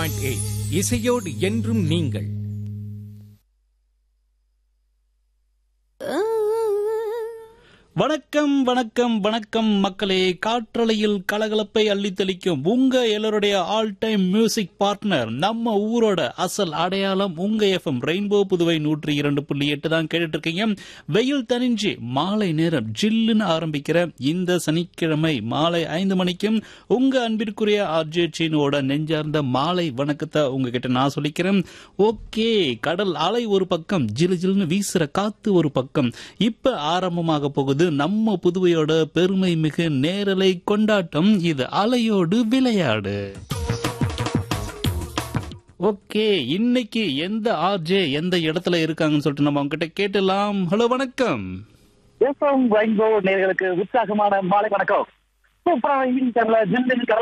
point eight இசையோடு என்றும் நீங்கள் வணக்கம் வணக்கம் வணக்கம் மக்களே காற்றலையில் கலகலப்பை அள்ளித்தளிக்கும் உங்க எல்லாருடைய ஆல் டைம் மியூசிக் பார்ட்னர் நம்ம ஊரோட அசல் அடையாளம் உங்க எஃப்எம் ரெயின்போ புதுவை நூற்றி இரண்டு புள்ளி எட்டு தான் கேட்டுட்டு இருக்கீங்க வெயில் தனிஞ்சு மாலை நேரம் ஜில்லுன்னு ஆரம்பிக்கிற இந்த சனிக்கிழமை மாலை ஐந்து மணிக்கும் உங்க அன்பிற்குரிய ஆர்ஜே சீனோட நெஞ்சார்ந்த மாலை வணக்கத்தை உங்ககிட்ட நான் சொல்லிக்கிறேன் ஓகே கடல் அலை ஒரு பக்கம் ஜிலு ஜிலுன்னு வீசுற காத்து ஒரு பக்கம் இப்ப ஆரம்பமாக போகுது நம்ம புதுவையோட பெருமை மிகு நேரலை கொண்டாட்டம் இது அலையோடு விளையாடு ஓகே இன்னைக்கு எந்த ஆர்ஜே எந்த இடத்துல இருக்காங்கன்னு சொல்லிட்டு நம்ம அவங்க கிட்ட கேட்டலாம் ஹலோ வணக்கம் எஃப்எம் ரெயின்போ நேர்களுக்கு உற்சாகமான மாலை வணக்கம் சூப்பரான ஈவினிங் டைம்ல ஜில்லுன்னு